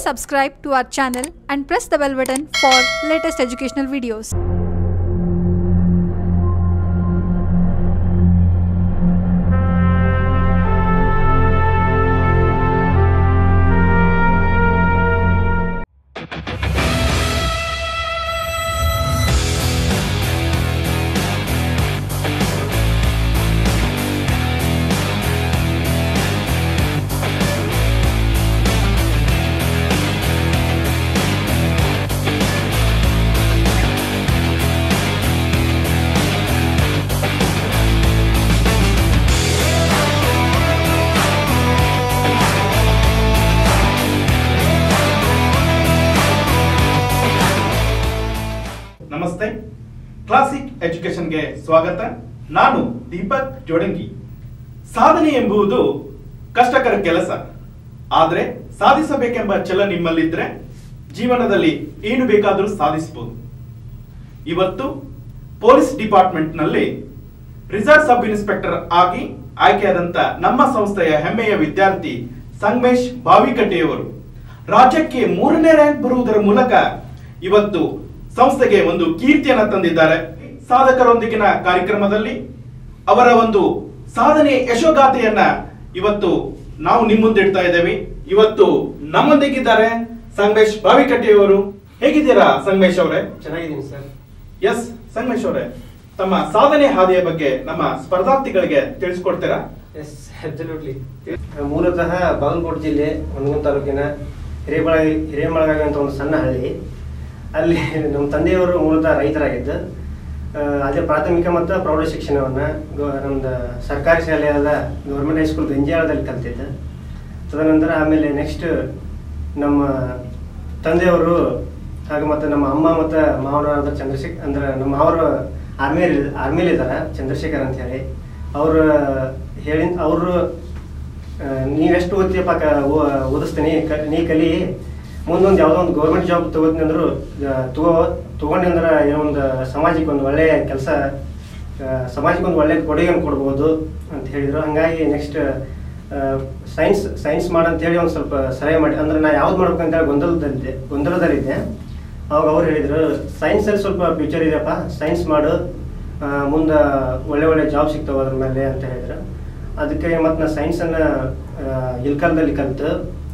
subscribe to our channel and press the bell button for latest educational videos. ನಮಸ್ತೆ classic ಎಜುಕೇಶನ್ಗೆ ಸ್ವಾಗತ ನಾನು ದೀಪಕ್ ಜೋಡಂಗಿ ಸಾಧನೆ ಎಂಬುದು ಕಷ್ಟಕರ ಕೆಲಸ ಆದರೆ ಸಾಧಿಸಬೇಕೆಂಬ ಛಲ ನಿಮ್ಮಲ್ಲಿದ್ರೆ ಜೀವನದಲ್ಲಿ ಏನು ಬೇಕಾದರೂ ಸಾಧಿಸಬಹುದು ಇವತ್ತು ಪೊಲೀಸ್ ಡಿಪಾರ್ಟ್ಮೆಂಟ್ ನಲ್ಲಿ ರಿಸರ್ವ್ ಸಬ್ ಇನ್ಸ್ಪೆಕ್ಟರ್ ಆಗಿ ಆಯ್ಕೆಯಾದಂತ ನಮ್ಮ ಸಂಸ್ಥೆಯ ಹೆಮ್ಮೆಯ ವಿದ್ಯಾರ್ಥಿ ಸಂಗಮೇಶ್ ಬಾವಿಕಟ್ಟೆಯವರು ರಾಜ್ಯಕ್ಕೆ ಮೂರನೇ ರ್ಯಾಂಕ್ ಬರುವುದರ ಮೂಲಕ ಇವತ್ತು ಸಂಸ್ಥೆಗೆ ಒಂದು ಕೀರ್ತಿಯನ್ನ ತಂದಿದ್ದಾರೆ ಸಾಧಕರೊಂದಿಗಿನ ಕಾರ್ಯಕ್ರಮದಲ್ಲಿ ಅವರ ಒಂದು ಸಾಧನೆ ಯಶೋಗಾಥೆಯನ್ನ ಇವತ್ತು ನಾವು ನಿಮ್ಮ ಮುಂದೆ ಇಡ್ತಾ ಇದ್ದೇವೆ ಇವತ್ತು ನಮ್ಮೊಂದಿಗಿದ್ದಾರೆ ಸಂಗಮೇಶ್ ಬಾವಿಕಟ್ಟೆಯವರು ಹೇಗಿದ್ದೀರಾ ಸಂಗಮೇಶ್ ಅವರೇ ಚೆನ್ನಾಗಿದ್ದೀನಿ ಸರ್ ಎಸ್ ಸಂಗಮೇಶ್ ಅವರೇ ತಮ್ಮ ಸಾಧನೆ ಹಾದಿಯ ಬಗ್ಗೆ ನಮ್ಮ ಸ್ಪರ್ಧಾರ್ಥಿಗಳಿಗೆ ತಿಳಿಸ್ಕೊಡ್ತೀರಾ ಎಸ್ ಅಬ್ಸಲ್ಯೂಟ್ಲಿ ಮೂಲತಃ ಬಾಗಲಕೋಟೆ ಜಿಲ್ಲೆ ಹೊನಗುಂದ ತಾಲೂಕಿನ ಹಿರೇಬಳ ಹಿರೇಮಳಗಾವಿ ಅಂತ ಒಂದು ಸಣ್ಣ ಹಳ್ಳಿ ಅಲ್ಲಿ ನಮ್ಮ ತಂದೆಯವರು ಮೂಲತಃ ರೈತರಾಗಿದ್ದು ಆ, ಅದೇ ಪ್ರಾಥಮಿಕ ಮತ್ತು ಪ್ರೌಢ ಶಿಕ್ಷಣವನ್ನು ನಮ್ದು ಸರ್ಕಾರಿ ಶಾಲೆಯಾದ ಗೌರ್ಮೆಂಟ್ ಹೈಸ್ಕೂಲ್ ಗಂಜಿಯಾಳದಲ್ಲಿ ಕಲ್ತಿದ್ದೆ ತದನಂತರ ಆಮೇಲೆ ನೆಕ್ಸ್ಟ್ ನಮ್ಮ ತಂದೆಯವರು ಹಾಗೆ ಮತ್ತು ನಮ್ಮ ಅಮ್ಮ ಮತ್ತು ಮಾವನವರಾದ ಚಂದ್ರಶೇಖರ್ ಅಂದ್ರೆ ನಮ್ಮ ಮಾವರು ಆರ್ಮಿಯಲ್ಲಿ ಆರ್ಮಿಲಿ ಇದ್ದಾರೆ ಚಂದ್ರಶೇಖರ್ ಅಂತ ಹೇಳಿ ಅವರು ಹೇಳಿ ಅವರು ನೀವೆಷ್ಟು ಓದ್ತೀಯಪ್ಪ ಕ ಓ- ಓದಿಸ್ತೀನಿ ಕ ನೀ ಕಲಿ ಮುಂದೊಂದು ಯಾವುದೋ ಒಂದು ಗೌರ್ಮೆಂಟ್ ಜಾಬ್ ತಗೋತೀನಿ ಅಂದ್ರು ಆ, ತಗೋ ತಗೊಂಡಿ ಅಂದ್ರೆ ಏನೋ ಒಂದು ಸಮಾಜಕ್ಕೆ ಒಂದು ಒಳ್ಳೆಯ ಕೆಲಸ ಸಮಾಜಕ್ಕೆ ಒಂದು ಒಳ್ಳೆ ಕೊಡುಗೆಯನ್ನು ಕೊಡ್ಬೋದು ಅಂತ ಹೇಳಿದರು ಹಾಗಾಗಿ ನೆಕ್ಸ್ಟ್ ಸೈನ್ಸ್ ಸೈನ್ಸ್ ಮಾಡಂತ ಹೇಳಿ ಒಂದು ಸ್ವಲ್ಪ ಸಲಹೆ ಮಾಡಿ ಅಂದ್ರೆ ನಾ ಯಾವ್ದು ಮಾಡ್ಬೇಕಂತ ಹೇಳಿ ಗೊಂದಲದಲ್ಲಿದ್ದೆ ಗೊಂದಲದಲ್ಲಿದ್ದೆ ಅವಾಗ ಅವ್ರು ಹೇಳಿದರು ಸೈನ್ಸಲ್ಲಿ ಸ್ವಲ್ಪ ಫ್ಯೂಚರ್ ಇದೆಯಪ್ಪ ಸೈನ್ಸ್ ಮಾಡು ಮುಂದೆ ಒಳ್ಳೆ ಒಳ್ಳೆ ಜಾಬ್ ಸಿಗ್ತಾವೆ ಅದ್ರ ಮೇಲೆ ಅಂತ ಹೇಳಿದ್ರು ಅದಕ್ಕೆ ಮತ್ತು ನಾನು ಸೈನ್ಸನ್ನು ಇಲ್ಕಲ್ದಲ್ಲಿ ಕಲಿತು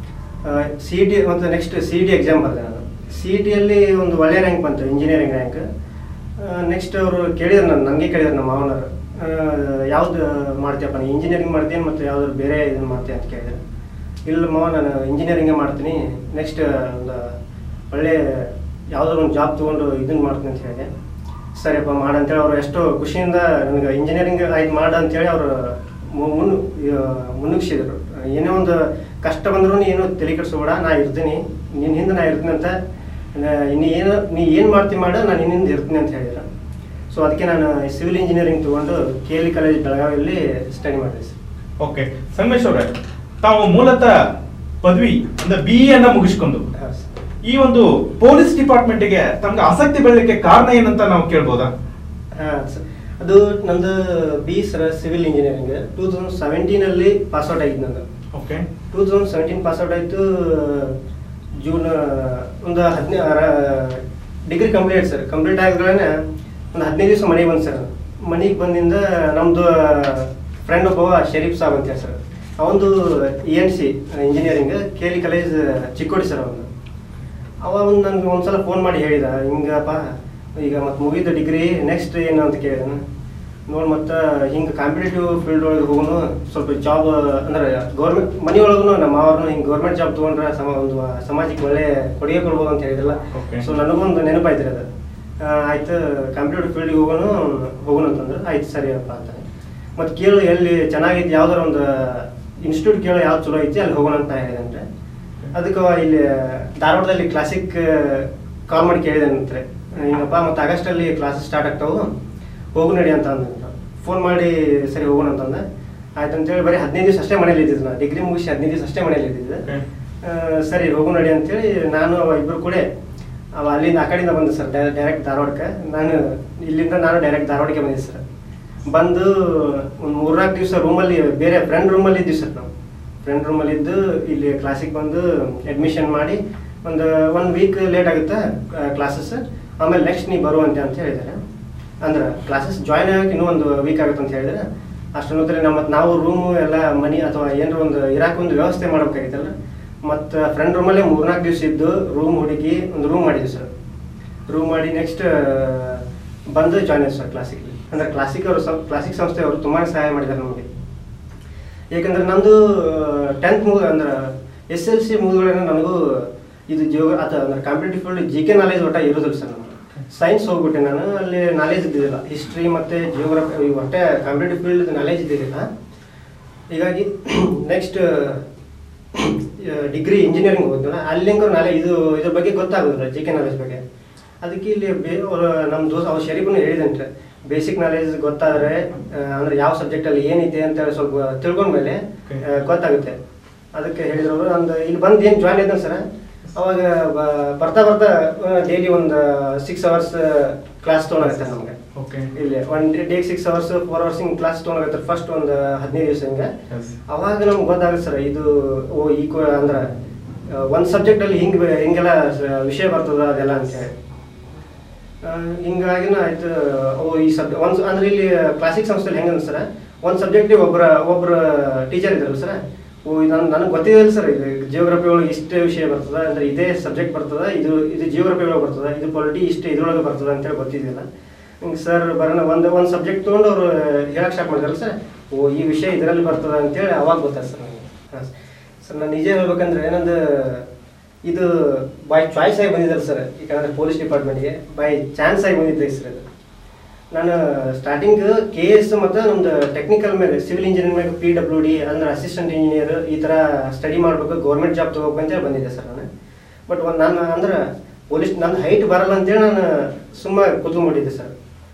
ಸಿ ಟಿ ಮತ್ತು ನೆಕ್ಸ್ಟ್ ಸಿ ಟಿ ಎಕ್ಸಾಮ್ ಬರೆದೆ ನಾನು ಸಿ ಟಿಯಲ್ಲಿ ಒಂದು ಒಳ್ಳೆ ರ್ಯಾಂಕ್ ಬಂತು ಇಂಜಿನಿಯರಿಂಗ್ ರ್ಯಾಂಕ್ ನೆಕ್ಸ್ಟ್ ಅವರು ಕೇಳಿದ್ರು ನಾನು ನನಗೆ ಕೇಳಿದ್ರು ನಮ್ಮ ಮಾವನವರು ಯಾವ್ದು ಮಾಡ್ತೀಯಪ್ಪ ನೀನು ಇಂಜಿನಿಯರಿಂಗ್ ಮಾಡ್ತೀನಿ ಮತ್ತು ಯಾವ್ದಾದ್ರು ಬೇರೆ ಇದನ್ನು ಮಾಡ್ತೀಯ ಅಂತ ಕೇಳಿದ್ರು ಇಲ್ಲ ಮಾವ ನಾನು ಇಂಜಿನಿಯರಿಂಗೇ ಮಾಡ್ತೀನಿ ನೆಕ್ಸ್ಟ್ ಒಂದು ಒಳ್ಳೆ ಯಾವುದಾದ್ರು ಒಂದು ಜಾಬ್ ತೊಗೊಂಡು ಇದನ್ನು ಮಾಡ್ತೀನಿ ಅಂತ ಹೇಳಿದೆ ಸರಿಯಪ್ಪ ಮಾಡು ಅಂತೇಳಿ ಅವರು ಎಷ್ಟೋ ಖುಷಿಯಿಂದ ನನಗೆ ಇಂಜಿನಿಯರಿಂಗ್ ಆಯ್ತು ಮಾಡು ಅಂತೇಳಿ ಅವರು ಮುನ್ ಮುನ್ನುಗ್ಸಿದ್ರು ಏನೇ ಒಂದು ಕಷ್ಟ ಬಂದರೂ ನೀನು ತಲೆ ಕೆಡಿಸ್ಬೇಡ ನಾ ಇರ್ತೀನಿ ನಿನ್ನ ಹಿಂದೆ ನಾ ಇರ್ತೀನಿ ಅಂತ ನ- ನೀ ಏನು ನೀ ಏನು ಮಾಡ್ತೀನಿ ಮಾಡು ನಾನು ನಿನ್ನಿಂದ ಇರ್ತೀನಿ ಅಂತ ಹೇಳಿದ್ರು ಸೊ ಅದಕ್ಕೆ ನಾನು ಸಿವಿಲ್ ಇಂಜಿನಿಯರಿಂಗ್ ತೊಗೊಂಡು ಕೆ ಎಲ್ ಕಾಲೇಜ್ ಬೆಳಗಾವಿಯಲ್ಲಿ ಸ್ಟಡಿ ಮಾಡಿದೆ ಸರ್ ಓಕೆ ಸಂಗಮೇಶ್ ಅವರೇ ತಾವು ಮೂಲತಃ ಪದವಿ ಅಂದ್ರೆ ಬಿ ಅನ್ನ ಮುಗಿಸ್ಕೊಂಡು ಹೌದು ಸರ್. ಈ ಒಂದು ಪೊಲೀಸ್ ಡಿಪಾರ್ಟ್ಮೆಂಟ್ಗೆ ತಮ್ಗೆ ಆಸಕ್ತಿ ಬೆಳಲಿಕ್ಕೆ ಕಾರಣ ಏನಂತ ನಾವು ಕೇಳ್ಬೋದಾ ಹಾ, ಸ- ಅದು ನಂದು B sir civil engineering two thousand ಸೆವೆಂಟೀನಲ್ಲಿ ಪಾಸ್ಔಟ್ ಆಗಿದ್ದು ನಂದು okay two thousand seventeen pass out ಆಯಿತು ಜೂನ್ ಒಂದು ಹದಿನೈ ಡಿಗ್ರಿ ಕಂಪ್ಲೀಟ್ ಸರ್ ಕಂಪ್ಲೀಟ್ ಆಗಿದ್ರೇ ಒಂದು ಹದಿನೈದು ದಿವಸ ಮನೆಗೆ ಬಂದು ಸರ್ ಮನೆಗೆ ಬಂದಿಂದ ನಮ್ಮದು ಫ್ರೆಂಡ್ ಒಬ್ಬ ಶರೀಫ್ ಸಾಬ್ ಅಂತ ಹೇಳಿ ಸರ್ ಅವನು E N C engineering K L college Chikkodi sir ಅವನು ಅವ ಒಂದು ನನಗೆ ಒಂದ್ಸಲ ಫೋನ್ ಮಾಡಿ ಹೇಳಿದ ಹಿಂಗಪ್ಪ ಈಗ ಮತ್ತೆ ಮುಗಿದ ಡಿಗ್ರಿ ನೆಕ್ಸ್ಟ್ ಏನು ಅಂತ ಕೇಳಿದ ನೋಡಿ ಮತ್ತೆ ಹಿಂಗೆ ಕಾಂಪಿಟೇಟಿವ್ ಫೀಲ್ಡ್ ಒಳಗೆ ಹೋಗೋನು ಸ್ವಲ್ಪ ಜಾಬ್ ಅಂದ್ರೆ ಗೌರ್ಮೆಂಟ್ ಮನೆಯೊಳಗೂ ನಮ್ಮ ಮಾವ್ರನ್ನ ಹಿಂಗೆ ಗೌರ್ಮೆಂಟ್ ಜಾಬ್ ತೊಗೊಂಡ್ರೆ ಸಮ ಒಂದು ಸಮಾಜಕ್ಕೆ ಒಳ್ಳೆ ಕೊಡುಗೆ ಕೊಡ್ಬೋದು ಅಂತ ಹೇಳಿದ್ರಲ್ಲ Okay. ಸೊ ನನಗೊಂದು ನೆನಪಾಯ್ತು ಅದು ಆ, ಆಯ್ತು ಕಾಂಪಿಟೇಟಿವ್ ಫೀಲ್ಡಿಗೆ ಹೋಗೋನು ಹೋಗೋಣ ಅಂತಂದ್ರೆ ಆಯ್ತು ಸರಿಯಪ್ಪ ಅಂತ ಮತ್ತು ಕೇಳು ಎಲ್ಲಿ ಚೆನ್ನಾಗಿದ್ದು ಯಾವ್ದಾರ ಒಂದು ಇನ್ಸ್ಟಿಟ್ಯೂಟ್ ಕೇಳೋ ಯಾವ್ದು ಚಲೋ ಐತಿ ಅಲ್ಲಿ ಹೋಗೋಣ ಅಂತ ಹೇಳಿದಂತೆ ಅದಕ್ಕೆ ಅವ ಇಲ್ಲಿ ಧಾರವಾಡದಲ್ಲಿ ಕ್ಲಾಸಿಕ್ ಕಾಲ್ ಮಾಡಿ ಕೇಳಿದಂತೆ ಹಿಂಗಪ್ಪ ಮತ್ತು ಆಗಸ್ಟಲ್ಲಿ ಕ್ಲಾಸಸ್ ಸ್ಟಾರ್ಟ್ ಆಗ್ತಾವು ಹೋಗು ನಡಿ ಅಂತ ಅಂದ ಫೋನ್ ಮಾಡಿ ಸರಿ ಹೋಗೋಣ ಅಂತಂದ ಆಯ್ತು ಅಂತೇಳಿ ಬರೀ ಹದಿನೈದು ದಿವಸ ಅಷ್ಟೇ ಮನೇಲಿ ಇದ್ದಿದ್ದು ನಾ ಡಿಗ್ರಿ ಮುಗಿಸಿ ಹದಿನೈದು ದಿವಸ ಅಷ್ಟೇ ಮನೇಲಿ ಇದ್ದಿದ್ದು Okay. ಆ, ಸರಿ ಹೋಗು ನಡಿ ಅಂತೇಳಿ ನಾನು ಅವ ಇಬ್ಬರು ಕೂಡ ಅವ ಅಲ್ಲಿಂದ ಆ ಕಡೆಯಿಂದ ಬಂದೆ ಸರ್ ಡೈರೆಕ್ಟ್ ಧಾರವಾಡಕ್ಕೆ ನಾನು ಇಲ್ಲಿಂದ ನಾನು ಡೈರೆಕ್ಟ್ ಧಾರವಾಡಕ್ಕೆ ಬಂದಿದ್ದೆ ಸರ್ ಬಂದು ಒಂದು ಮೂರ್ನಾಲ್ಕು ದಿವಸ ರೂಮಲ್ಲಿ ಬೇರೆ ಫ್ರೆಂಡ್ ರೂಮಲ್ಲಿ ಇದ್ವಿ ಸರ್ ನಾವು ಫ್ರೆಂಡ್ ರೂಮಲ್ಲಿ ಇದ್ದು ಇಲ್ಲಿ ಕ್ಲಾಸಿಗೆ ಬಂದು ಅಡ್ಮಿಷನ್ ಮಾಡಿ ಒಂದು ಒನ್ ವೀಕ್ ಲೇಟ್ ಆಗುತ್ತೆ ಕ್ಲಾಸಸ್ ಆಮೇಲೆ ನೆಕ್ಸ್ಟ್ ನೀವು ಬರುವಂತೆ ಅಂತ ಹೇಳಿದ್ದಾರೆ ಅಂದ್ರೆ ಕ್ಲಾಸಸ್ ಜಾಯ್ನ್ ಆಗಕ್ಕೆ ಇನ್ನೂ ಒಂದು ವೀಕ್ ಆಗುತ್ತೆ ಅಂತ ಹೇಳಿದ್ರೆ ಅಷ್ಟೊಂದ್ರೆ ನಮ್ಮ ಮತ್ತ್ ನಾವು ರೂಮು ಎಲ್ಲ ಮನಿ ಅಥವಾ ಏನಾರ ಒಂದು ಇರಾಕ್ ಒಂದು ವ್ಯವಸ್ಥೆ ಮಾಡ್ಬೇಕಾಗಿತ್ತಲ್ಲ ಮತ್ತು ಫ್ರೆಂಡ್ ರೂಮಲ್ಲೇ ಮೂರ್ನಾಲ್ಕು ದಿವಸ ಇದ್ದು ರೂಮ್ ಹುಡುಕಿ ಒಂದು ರೂಮ್ ಮಾಡಿದ್ವಿ ಸರ್ ರೂಮ್ ಮಾಡಿ ನೆಕ್ಸ್ಟ್ ಬಂದು ಜಾಯ್ನ್ ಆಯ್ತು ಸರ್ ಕ್ಲಾಸಿಕ್ ಅಂದ್ರೆ ಕ್ಲಾಸಿಕ್ ಅವರು ಕ್ಲಾಸಿಕ್ ಸಂಸ್ಥೆ ಅವರು ತುಂಬಾ ಸಹಾಯ ಮಾಡಿದ್ದಾರೆ ನಮಗೆ ಯಾಕಂದ್ರೆ ನಂದು ಟೆಂತ್ ಮುಗ ಅಂದ್ರೆ ಎಸ್ ಎಲ್ ಸಿ ಮುಗಿದ್ಗಳೇ ನನಗೂ ಇದು ಜಿಯೋ ಅಥವಾ ಅಂದ್ರೆ competitive field G K knowledge ಒಟ್ಟ ಇರೋದಿಲ್ಲ ಸರ್ ನನಗೆ ಸೈನ್ಸ್ ಹೋಗ್ಬಿಟ್ಟೆ ನಾನು ಅಲ್ಲಿ ನಾಲೆಜ್ ಇದ್ದಿದ್ದಿಲ್ಲ ಹಿಸ್ಟ್ರಿ ಮತ್ತು ಜಿಯೋಗ್ರಫಿ ಒಟ್ಟೆ ಕಾಂಪಿಟೇಟಿವ್ ಫೀಲ್ಡ್ ನಾಲೆಜ್ ಇದ್ದಿದ್ದಿಲ್ಲ ಹೀಗಾಗಿ ನೆಕ್ಸ್ಟ್ ಡಿಗ್ರಿ ಇಂಜಿನಿಯರಿಂಗ್ ಹೋದ್ನಲ್ಲ ಅಲ್ಲಿಂಗ ನಾಳೆ ಇದು ಇದ್ರ ಬಗ್ಗೆ ಗೊತ್ತಾಗೋದಿಲ್ಲ ಜಿ ಕೆ ನಾಲೆಜ್ ಬಗ್ಗೆ ಅದಕ್ಕೆ ಇಲ್ಲಿ ಬೇ ಅವ್ರು ನಮ್ಮ ದೋಸ್ತ ಅವ್ರು ಶರೀಫ್ನು ಹೇಳಿದಂತೆ ಬೇಸಿಕ್ ನಾಲೆಜ್ ಗೊತ್ತಾದ್ರೆ ಆ, ಅಂದ್ರೆ ಯಾವ ಸಬ್ಜೆಕ್ಟಲ್ಲಿ ಏನಿದೆ ಅಂತ ಹೇಳಿ ಸ್ವಲ್ಪ ತಿಳ್ಕೊಂಡ್ಮೇಲೆ Okay. ಆ, ಗೊತ್ತಾಗುತ್ತೆ ಅದಕ್ಕೆ ಹೇಳಿದ್ರು ಅವರು ಒಂದು ಇಲ್ಲಿ ಬಂದು ಏನು ಜಾಯ್ನ್ ಇದ್ದಾನೆ ಸರ್ ಅವಾಗ ಬ- ಬರ್ತಾ ಬರ್ತಾ ಡೈಲಿ ಒಂದು ಸಿಕ್ಸ್ ಅವರ್ಸ್ ಕ್ಲಾಸ್ ತೊಗೊಂಡಾಗತ್ತೆ ನಮಗೆ ಓಕೆ ಇಲ್ಲಿ one day six hours four hours ಹಿಂಗೆ ಕ್ಲಾಸ್ ತೊಗೊಂಡಾಗತ್ತೆ ಫಸ್ಟ್ ಒಂದು ಹದಿನೈದು ದಿವಸ ಹಿಂಗೆ ಅವಾಗ ನಮ್ಗೆ ಗೊತ್ತಾಗುತ್ತೆ ಸರ್ ಇದು ಓ ಈ ಕೊ ಅಂದ್ರೆ ಒಂದು ಸಬ್ಜೆಕ್ಟಲ್ಲಿ ಹಿಂಗೆ ಹಿಂಗೆಲ್ಲ ಸ- ವಿಷಯ ಬರ್ತದ ಅದೆಲ್ಲ ಅಂತೇಳಿ ಆ, ಹಿಂಗಾಗಿನ ಆಯ್ತು ಓ ಈ ಸಬ್ ಒಂದು ಅಂದ್ರೆ ಇಲ್ಲಿ ಕ್ಲಾಸಿಕ್ ಸಂಸ್ಥೆಯಲ್ಲಿ ಹೆಂಗೆ ಸರ್ ಒಂದು ಸಬ್ಜೆಕ್ಟಿಗೆ ಒಬ್ಬರ ಒಬ್ಬರ ಟೀಚರ್ ಇದ್ರಲ್ಲ ಸರ್ ಓ ಇದು ನನ್ ನನಗೆ ಗೊತ್ತಿದೆ ಸರ್ ಇದು ಜಿಯೋಗ್ರಫಿ ಒಳಗೆ ಇಷ್ಟೇ ವಿಷಯ ಬರ್ತದ ಅಂದ್ರೆ ಇದೇ ಸಬ್ಜೆಕ್ಟ್ ಬರ್ತದ ಇದು ಇದು ಜಿಯೋಗ್ರಫಿ ಒಳಗೆ ಬರ್ತದ ಇದು ಪೊಲಿಟಿ ಇಷ್ಟೇ ಇದ್ರೊಳಗೆ ಬರ್ತದ ಅಂತೇಳಿ ಗೊತ್ತಿದ್ದಿಲ್ಲ ಹಿಂಗೆ ಸರ್ ಬರೋಣ ಒಂದು ಒಂದು ಸಬ್ಜೆಕ್ಟ್ ತೊಗೊಂಡು ಅವರು ಹೇಳಕ್ಕೆ ಸ್ಟಾರ್ಟ್ ಮಾಡಿದಾರಲ್ಲ ಸರ್ ಓ ಈ ವಿಷಯ ಇದರಲ್ಲಿ ಬರ್ತದ ಅಂತೇಳಿ ಅವಾಗ ಗೊತ್ತಾಯ್ತು ಸರ್ ನನಗೆ ಹಾಂ ಸರ್ ನಾನು ನಿಜ ಹೇಳ್ಬೇಕಂದ್ರೆ ಏನಂದು ಇದು ಬೈ ಚಾಯ್ಸ್ ಆಗಿ ಬಂದಿದ್ದಾರೆ ಸರ್ ಯಾಕಂದ್ರೆ ಪೊಲೀಸ್ ಡಿಪಾರ್ಟ್ಮೆಂಟ್ಗೆ ಬೈ ಚಾನ್ಸ್ ಆಗಿ ಬಂದಿದ್ದೆ ಸರ್ ಇದು ನಾನು ಸ್ಟಾರ್ಟಿಂಗ್ ಕೆ ಎಸ್ ಮತ್ತು ನಮ್ದು ಟೆಕ್ನಿಕಲ್ ಮೇಲೆ ಸಿವಿಲ್ ಇಂಜಿನಿಯರ್ ಮೇಲೆ ಪಿ ಡಬ್ಲ್ಯೂ ಡಿ ಅಂದ್ರೆ ಅಸಿಸ್ಟೆಂಟ್ ಇಂಜಿನಿಯರ್ ಈ ಥರ ಸ್ಟಡಿ ಮಾಡಬೇಕು ಗೌರ್ಮೆಂಟ್ ಜಾಬ್ ತೊಗೋಬೇಕು ಅಂತೇಳಿ ಬಂದಿದ್ದೆ ಸರ್ ನಾನು ಬಟ್ ಒಂದು ನಾನು ಅಂದ್ರೆ ಪೊಲೀಸ್ ನನ್ನ ಹೈಟ್ ಬರಲ್ಲ ಅಂತೇಳಿ ನಾನು ಸುಮ್ಮನೆ ಕೂತ್ಕೊಂಡ್ಬಿಟ್ಟಿದ್ದೆ ಸರ್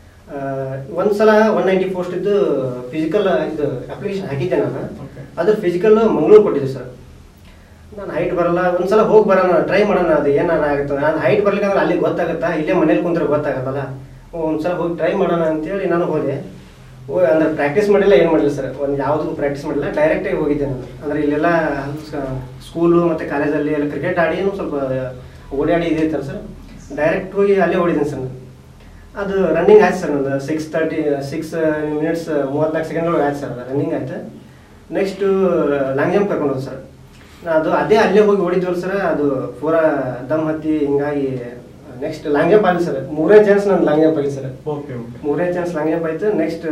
ಒಂದು ಸಲ ಒನ್ ನೈಂಟಿ ಪೋಸ್ಟ್ ಇದ್ದು ಫಿಸಿಕಲ್ ಇದು ಅಪ್ಲಿಕೇಶನ್ ಹಾಕಿದ್ದೆ ನಾನು Okay. ಅದ್ರ ಫಿಸಿಕಲ್ ಮಂಗಳೂರು ಕೊಟ್ಟಿದ್ದೆ ಸರ್ ನಾನು ಹೈಟ್ ಬರಲ್ಲ ಒಂದ್ಸಲ ಹೋಗಿ ಬರೋಣ ಟ್ರೈ ಮಾಡೋಣ ಅದು ಏನಾರ ಆಗುತ್ತೆ ನಾನು ಹೈಟ್ ಬರ್ಲಿಕ್ಕೆ ಅಂದ್ರೆ ಅಲ್ಲಿ ಗೊತ್ತಾಗುತ್ತಾ ಇಲ್ಲೇ ಮನೇಲಿ ಕುಂತ್ರೆ ಗೊತ್ತಾಗತ್ತಲ್ಲ ಒಂದ್ಸಲ ಹೋಗಿ ಟ್ರೈ ಮಾಡೋಣ ಅಂತೇಳಿ ನಾನು ಹೋದೆ ಓ ಅಂದ್ರೆ ಪ್ರಾಕ್ಟೀಸ್ ಮಾಡಿಲ್ಲ ಏನು ಮಾಡಿಲ್ಲ ಸರ್ ಒಂದು ಯಾವುದಕ್ಕೂ ಪ್ರಾಕ್ಟೀಸ್ ಮಾಡಿಲ್ಲ ಡೈರೆಕ್ಟಾಗಿ ಹೋಗಿದ್ದೆ ನಾನು ಅಂದರೆ ಇಲ್ಲೆಲ್ಲ ಸ್ಕೂಲು ಮತ್ತು ಕಾಲೇಜಲ್ಲಿ ಎಲ್ಲ ಕ್ರಿಕೆಟ್ ಆಡಿ ಸ್ವಲ್ಪ ಓಡಾಡಿ ಇದಿರ್ತಾರೆ ಸರ್ ಡೈರೆಕ್ಟ್ ಹೋಗಿ ಅಲ್ಲೇ ಓಡಿದ್ದೀನಿ ಸರ್ ನಾನು ಅದು ರನ್ನಿಂಗ್ ಆಯ್ತು ಸರ್ ನಂದು ಸಿಕ್ಸ್ ತರ್ಟಿ ಸಿಕ್ಸ್ ಮಿನಿಟ್ಸ್ ಮೂವತ್ನಾಲ್ಕು ಸೆಕೆಂಡ್ ಒಳಗೆ ಆಯ್ತು ಸರ್ ರನ್ನಿಂಗ್ ಆಯ್ತು ನೆಕ್ಸ್ಟು ಲಾಂಗ್ ಜಂಪ್ ಕರ್ಕೊಂಡು ಹೋದ್ ಸರ್ ನಾ ಅದು ಅದೇ ಅಲ್ಲೇ ಹೋಗಿ ಓಡಿದ್ವಲ್ಲ ಸರ್ ಅದು ಪೂರಾ ದಮ್ ಹತ್ತಿ ಹಿಂಗಾಗಿ ನೆಕ್ಸ್ಟ್ ಲಾಂಗ್ ಜಂಪ್ ಆಗಲಿ ಸರ್ ಮೂರೇ ಚಾನ್ಸ್ ನಾನು ಲಾಂಗ್ ಜಂಪ್ ಆಗಿದೆ ಸರ್ ಓಕೆ ಓಕೆ ಮೂರನೇ ಚಾನ್ಸ್ ಲಾಂಗ್ ಜಂಪ್ ಆಯ್ತು ನೆಕ್ಸ್ಟ್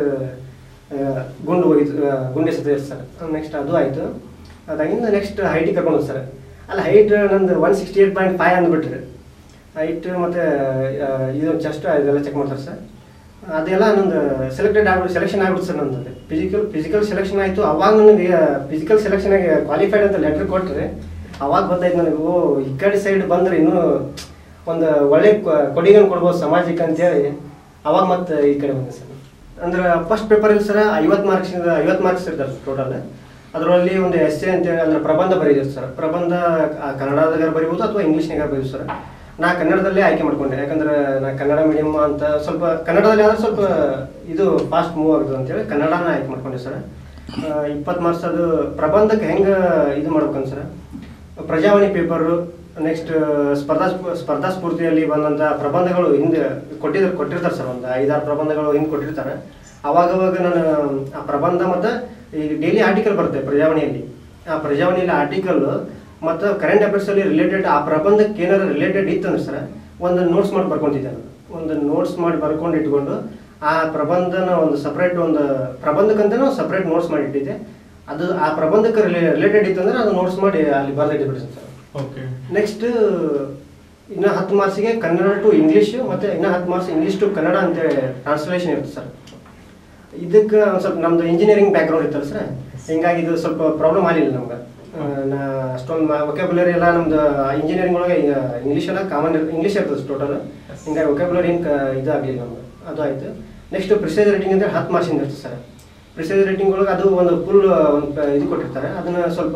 ಗುಂಡು ಹೋಗಿತ್ತು ಆ, ಗುಂಡೆ ಸತ ಸರ್ ನೆಕ್ಸ್ಟ್ ಅದು ಆಯಿತು ಅದಾಗಿಂದ ನೆಕ್ಸ್ಟ್ ಹೈಟಿಗೆ ಕರ್ಕೊಂಡು ಹೋದ್ ಸರ್ ಅಲ್ಲ ಹೈಟ್ ನಂದು one sixty eight point five ಅಂದ್ಬಿಟ್ರಿ ಹೈಟ್ ಮತ್ತು ಇದು ಚೆಸ್ಟ್ ಇದೆಲ್ಲ ಚೆಕ್ ಮಾಡ್ತಾರೆ ಸರ್ ಅದೆಲ್ಲ ನಂದು ಸೆಲೆಕ್ಟೆಡ್ ಆಗ್ಬಿಟ್ಟು ಸೆಲೆಕ್ಷನ್ ಆಗ್ಬಿಟ್ಟು ಸರ್ ನಂದು ಫಿಸಿಕಲ್ ಫಿಸಿಕಲ್ ಸೆಲೆಕ್ಷನ್ ಆಯಿತು ಅವಾಗ ನನಗೆ ಫಿಸಿಕಲ್ ಸೆಲೆಕ್ಷನಾಗಿ ಕ್ವಾಲಿಫೈಡ್ ಅಂತ ಲೆಟ್ರ್ ಕೊಟ್ಟರೆ ಅವಾಗ ಗೊತ್ತಾಯ್ತು ನನಗೆ ಓ ಈ ಕಡೆ ಸೈಡ್ ಬಂದ್ರೆ ಇನ್ನೂ ಒಂದು ಒಳ್ಳೆ ಕೊ- ಕೊಡುಗೆನ ಕೊಡ್ಬೋದು ಸಮಾಜಕ್ಕೆ ಅಂತೇಳಿ ಅವಾಗ ಮತ್ತೆ ಈ ಕಡೆ ಬಂದೆ ಸರ್ ಅಂದ್ರೆ ಫಸ್ಟ್ ಪೇಪರಲ್ಲಿ ಸರ್ ಐವತ್ತು ಮಾರ್ಕ್ಸ್ ಐವತ್ತು ಮಾರ್ಕ್ಸ್ ಇರ್ತಾರೆ ಟೋಟಲ್ ಅದರಲ್ಲಿ ಒಂದು ಎಸ್ ಎ ಅಂತೇಳಿ ಅಂದ್ರೆ ಪ್ರಬಂಧ ಬರೀತಾರೆ ಸರ್ ಪ್ರಬಂಧ ಆ, ಕನ್ನಡದಾಗ ಬರೀಬೋದು ಅಥವಾ ಇಂಗ್ಲೀಷ್ನಾಗ ಬರೀಬೋದು ಸರ್ ನಾ ಕನ್ನಡದಲ್ಲೇ ಆಯ್ಕೆ ಮಾಡ್ಕೊಂಡೆ ಯಾಕಂದ್ರೆ ನಾ ಕನ್ನಡ ಮೀಡಿಯಮ್ ಅಂತ ಸ್ವಲ್ಪ ಕನ್ನಡದಲ್ಲಿ ಆದ್ರೆ ಸ್ವಲ್ಪ ಇದು ಫಾಸ್ಟ್ ಮೂವ್ ಆಗುತ್ತೆ ಅಂತೇಳಿ ಕನ್ನಡನ ಆಯ್ಕೆ ಮಾಡ್ಕೊಂಡೆ ಸರ್ ಇಪ್ಪತ್ತು ಮಾರ್ಕ್ಸ್ ಅದು ಪ್ರಬಂಧಕ್ಕೆ ಹೆಂಗೆ ಇದು ಮಾಡ್ಬೇಕಂತ ಸರ್ ಪ್ರಜಾವಾಣಿ ಪೇಪರು ನೆಕ್ಸ್ಟ್ ಸ್ಪರ್ಧಾ ಸ್ಫೂ- ಸ್ಪರ್ಧಾ ಸ್ಫೂರ್ತಿಯಲ್ಲಿ ಬಂದಂಥ ಪ್ರಬಂಧಗಳು ಹಿಂದೆ ಕೊಟ್ಟಿದ್ದಾರೆ ಕೊಟ್ಟಿರ್ತಾರೆ ಸರ್ ಒಂದು ಐದಾರು ಪ್ರಬಂಧಗಳು ಹಿಂದೆ ಕೊಟ್ಟಿರ್ತಾರೆ ಅವಾಗ ಅವಾಗ ನಾನು ಆ ಪ್ರಬಂಧ ಮತ್ತು ಈಗ ಡೈಲಿ ಆರ್ಟಿಕಲ್ ಬರುತ್ತೆ ಪ್ರಜಾವಾಣಿಯಲ್ಲಿ ಆ ಪ್ರಜಾವಾಣಿಯಲ್ಲಿ ಆರ್ಟಿಕಲ್ ಮತ್ತು ಕರೆಂಟ್ ಅಫೇರ್ಸಲ್ಲಿ ರಿಲೇಟೆಡ್ ಆ ಪ್ರಬಂಧಕ್ಕೆ ಏನಾರು ರಿಲೇಟೆಡ್ ಇತ್ತಂದ್ರೆ ಸರ್ ಒಂದು ನೋಟ್ಸ್ ಮಾಡಿ ಬರ್ಕೊಂತಿದ್ದೆ ನಾನು ಒಂದು ನೋಟ್ಸ್ ಮಾಡಿ ಬರ್ಕೊಂಡು ಇಟ್ಕೊಂಡು ಆ ಪ್ರಬಂಧನ ಒಂದು ಸಪ್ರೇಟ್ ಒಂದು ಪ್ರಬಂಧಕ್ಕಂತನೂ ಸಪ್ರೇಟ್ ನೋಟ್ಸ್ ಮಾಡಿ ಇಟ್ಟಿದ್ದೆ ಅದು ಆ ಪ್ರಬಂಧಕ್ಕೆ ರಿಲೇಟೆಡ್ ಇತ್ತಂದ್ರೆ ಅದು ನೋಟ್ಸ್ ಮಾಡಿ ಅಲ್ಲಿ ಬರೆದಿಟ್ಬಿಡ್ತೀನಿ ಸರ್ ಓಕೆ ನೆಕ್ಸ್ಟ್ ಇನ್ನು ಹತ್ತು ಮಾರ್ಕ್ಸಿಗೆ ಕನ್ನಡ ಟು ಇಂಗ್ಲೀಷ್ ಮತ್ತು ಇನ್ನು ಹತ್ತು ಮಾರ್ಕ್ಸ್ ಇಂಗ್ಲೀಷ್ ಟು ಕನ್ನಡ ಅಂತೇಳಿ ಟ್ರಾನ್ಸ್ಲೇಷನ್ ಇರುತ್ತೆ ಸರ್ ಇದಕ್ಕೆ ಒಂದು ಸ್ವಲ್ಪ ನಮ್ದು ಇಂಜಿನಿಯರಿಂಗ್ ಬ್ಯಾಕ್ಗ್ರೌಂಡ್ ಇತ್ತಲ್ಲ ಸರ್ ಹಿಂಗಾಗಿ ಇದು ಸ್ವಲ್ಪ ಪ್ರಾಬ್ಲಮ್ ಆಗಲಿಲ್ಲ ನಮ್ಗೆ ಆ, ನಾ ಅಷ್ಟೊಂದು ವೊಕ್ಯಾಬುಲರಿ ಎಲ್ಲ ನಮ್ದು ಇಂಜಿನಿಯರಿಂಗ್ ಒಳಗೆ ಇಂಗ್ಲೀಷ್ ಎಲ್ಲ ಕಾಮನ್ ಇಂಗ್ಲೀಷ್ ಇರ್ತದೆ ಟೋಟಲ್ ಹಿಂಗಾಗಿ ವೊಕ್ಯಾಬುಲರಿ ಹಿಂಗೆ ಇದು ಆಗಲಿಲ್ಲ ನಮ್ಗೆ ಅದು ಆಯಿತು ನೆಕ್ಸ್ಟ್ ಪ್ರಿಸೈಸ್ ರೇಟಿಂಗ್ ಅಂದರೆ ಹತ್ತು ಮಾರ್ಕ್ಸಿಂದ ಇರ್ತದೆ ಸರ್ ಪ್ರಿಸೈಸ್ ರೇಟಿಂಗ್ ಒಳಗೆ ಅದು ಒಂದು ಫುಲ್ ಒಂದು ಪ- ಇದು ಕೊಟ್ಟಿರ್ತಾರೆ ಅದನ್ನ ಸ್ವಲ್ಪ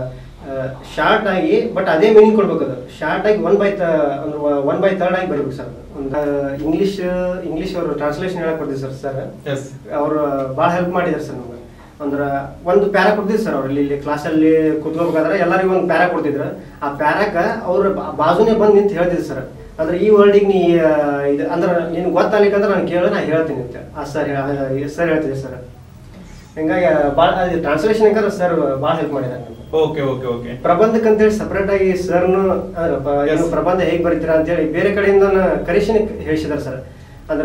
ಶಾರ್ಟ್ ಆಗಿ ಬಟ್ ಅದೇ ಮೀನಿಂಗ್ ಕೊಡ್ಬೇಕು ಅದು ಶಾರ್ಟ್ ಆಗಿ ಒನ್ ಬೈ ತ ಅಂದ್ರೆ ಒನ್ ಬೈ ತರ್ಡ್ ಆಗಿ ಬರೀಬೇಕು ಸರ್ ಒಂದು ಇಂಗ್ಲೀಷ್ ಇಂಗ್ಲೀಷ್ ಅವರು ಟ್ರಾನ್ಸ್ಲೇಷನ್ ಹೇಳಕ್ ಕೊಡ್ತೀವಿ ಸರ್ ಸರ್ ಎಸ್ ಅವರು ಭಾಳ ಹೆಲ್ಪ್ ಮಾಡಿದ್ದಾರೆ ಸರ್ ನಮ್ಗೆ ಅಂದ್ರ ಒಂದು ಪ್ಯಾರಾ ಕೊಡ್ತಿದ್ರು ಸರ್ ಅವ್ರು ಇಲ್ಲಿ ಇಲ್ಲಿ ಕ್ಲಾಸಲ್ಲಿ ಕುತ್ಕೋಬೇಕಾದ್ರೆ ಎಲ್ಲರಿಗೂ ಒಂದು ಪ್ಯಾರಾ ಕೊಡ್ತಿದ್ರು ಆ ಪ್ಯಾರಾಕ ಅವ್ರ ಬಾ- ಬಾಜುನೇ ಬಂದು ನಿಂತು ಹೇಳ್ತಿದ್ರು ಸರ್ ಅಂದ್ರೆ ಈ ವರ್ಡಿಗೆ ನೀ ಆ, ಇದು ಅಂದ್ರೆ ನಿನ್ಗೆ ಗೊತ್ತಾಗ್ಲಿಕ್ಕಂದ್ರೆ ನಾನು ಕೇಳು ನಾ ಹೇಳ್ತೀನಿ ಅಂತ ಆ ಸರ್ ಸರ್ ಹೇಳ್ತಿದ್ದೆ ಸರ್ ಹಿಂಗಾಗಿ ಭಾಳ ಅದು ಟ್ರಾನ್ಸ್ಲೇಷನ್ ಯಾಕಂದ್ರೆ ಸರ್ ಭಾಳ ಹೆಲ್ಪ್ ಮಾಡಿದ್ದಾರೆ ನಮ್ಗೆ. ಓಕೆ ಓಕೆ ಓಕೆ ಪ್ರಬಂಧಕ್ಕೆ ಅಂತೇಳಿ ಸಪರೇಟ್ ಆಗಿ ಸರ್ನು ಅಂದ್ರೆ ಪ- Yes. ಏನು ಪ್ರಬಂಧ ಹೇಗೆ ಬರೀತೀರಾ ಅಂತೇಳಿ ಬೇರೆ ಕಡೆಯಿಂದ ಕರೆಕ್ಷನ್ ಹೇಳಿಸಿದಾರೆ ಸರ್ ಅಂದ್ರ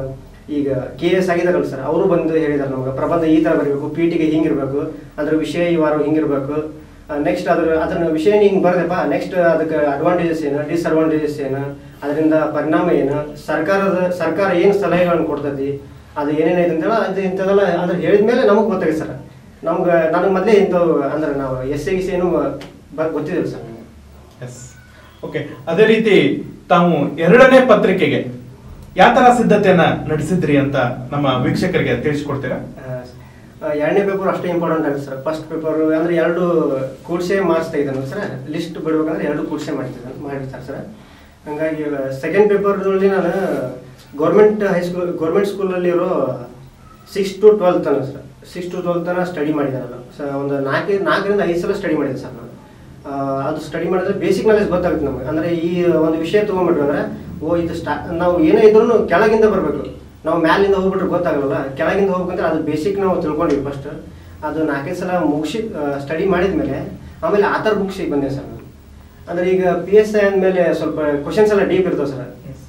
ಈಗ ಕೆ ಎಸ್ ಆಗಿದಾರಲ್ಲ ಸರ್ ಅವರು ಬಂದು ಹೇಳಿದಾರೆ ನಮ್ಗೆ ಪ್ರಬಂಧ ಈ ತರ ಬರೀಬೇಕು ಪಿ ಟಿಗೆ ಹಿಂಗಿರ್ಬೇಕು ಅದ್ರ ವಿಷಯ ಈ ವಾರ ಹಿಂಗಿರ್ಬೇಕು ನೆಕ್ಸ್ಟ್ ಅದ್ರ ಅದ್ರ ವಿಷಯ ಹಿಂಗ್ ಬರ್ದಪ್ಪ ನೆಕ್ಸ್ಟ್ ಅದಕ್ಕೆ ಅಡ್ವಾಂಟೇಜಸ್ ಏನು ಡಿಸ್ಅಡ್ವಾಂಟೇಜಸ್ ಏನು ಅದರಿಂದ ಪರಿಣಾಮ ಏನು ಸರ್ಕಾರದ ಸರ್ಕಾರ ಏನು ಸಲಹೆಗಳನ್ನು ಕೊಡ್ತೈತಿ ಅದು ಏನೇನೈತೆ ಅಂತೇಳಿ ಅದು ಇಂಥದೆಲ್ಲ ಅಂದ್ರೆ ಹೇಳಿದ್ಮೇಲೆ ನಮಗೆ ಗೊತ್ತಾಗಿದೆ ಸರ್ ನಮ್ಗೆ ನನಗೆ ಮೊದಲೇ ಇಂಥವು ಅಂದ್ರೆ ನಾವು ಎಸ್ ಸಿ ಏನು ಬ- ಗೊತ್ತಿದೆ ಸರ್ ನಮ್ಗೆ ಎಸ್ ಓಕೆ ಅದೇ ರೀತಿ ತಾವು ಎರಡನೇ ಪತ್ರಿಕೆಗೆ ಯಾವ ತರ ಸಿದ್ಧತೆಯನ್ನ ನಡೆಸಿದ್ರಿ ಅಂತ ನಮ್ಮ ವೀಕ್ಷಕರಿಗೆ ತಿಳಿಸ್ಕೊಡ್ತೀರಾ ಆ, ಎರಡನೇ ಪೇಪರ್ ಅಷ್ಟೇ ಇಂಪಾರ್ಟೆಂಟ್ ಆಗುತ್ತೆ ಸರ್ ಫಸ್ಟ್ ಪೇಪರ್ ಅಂದ್ರೆ ಎರಡು ಕೂಡ್ಸೆ ಮಾರ್ಕ್ಸ್ ತೆಗಿದಾನೆ ಸರ್ ಲಿಸ್ಟ್ ಬಿಡ್ಬೇಕಂದ್ರೆ ಎರಡು ಕೂಡ್ಸೆ ಮಾಡ್ತಿದ್ದಾನೆ ಮಾಡಿರ್ತಾರೆ ಸರ್ ಹಂಗಾಗಿ ಸೆಕೆಂಡ್ ಪೇಪರ್ನಲ್ಲಿ ನಾನು ಗೌರ್ಮೆಂಟ್ ಹೈಸ್ಕೂಲ್ ಗೌರ್ಮೆಂಟ್ ಸ್ಕೂಲಲ್ಲಿರೋ ಸಿಕ್ಸ್ ಟು ಟ್ವೆಲ್ತ್ ತನಕ ಸರ್ ಸಿಕ್ಸ್ ಟು ಟ್ವೆಲ್ತ್ ತನಕ ಸ್ಟಡಿ ಮಾಡಿದೆ ನಾನು ಸ ಒಂದು ನಾಲ್ಕು ನಾಲ್ಕರಿಂದ ಐದು ಸಲ ಸ್ಟಡಿ ಮಾಡಿದೆ ಸರ್ ನಾನು ಆ, ಅದು ಸ್ಟಡಿ ಮಾಡಿದ್ರೆ ಬೇಸಿಕ್ ನಾಲೆಜ್ ಗೊತ್ತಾಗುತ್ತೆ ನಮಗೆ ಅಂದರೆ ಈ ಒಂದು ವಿಷಯ ತೊಗೊಂಡ್ಬಿಟ್ವಿ ಅಂದ್ರೆ ಓ ಇದು ಸ್ಟಾ ನಾವು ಏನೇ ಇದ್ರೂ ಕೆಳಗಿಂದ ಬರಬೇಕು ನಾವು ಮ್ಯಾಲಿಂದ ಹೋಗ್ಬಿಟ್ರೆ ಗೊತ್ತಾಗಲ್ಲ ಕೆಳಗಿಂದ ಹೋಗ್ಬೇಕಂದ್ರೆ ಅದು ಬೇಸಿಕ್ ನಾವು ತಿಳ್ಕೊಂಡಿವಿ ಫಸ್ಟ್ ಅದು ನಾಲ್ಕೈದು ಸಲ ಮುಗಿಸಿ ಸ್ಟಡಿ ಮಾಡಿದ್ಮೇಲೆ ಆಮೇಲೆ ಆಥರ್ ಬುಕ್ಸಿಗೆ ಬಂದೆ ಸರ್ ನಾನು ಅಂದ್ರೆ ಈಗ ಪಿ ಎಸ್ ಐ ಅಂದಮೇಲೆ ಸ್ವಲ್ಪ ಕ್ವಶನ್ಸ್ ಎಲ್ಲ ಡೀಪ್ ಇರ್ತವೆ ಸರ್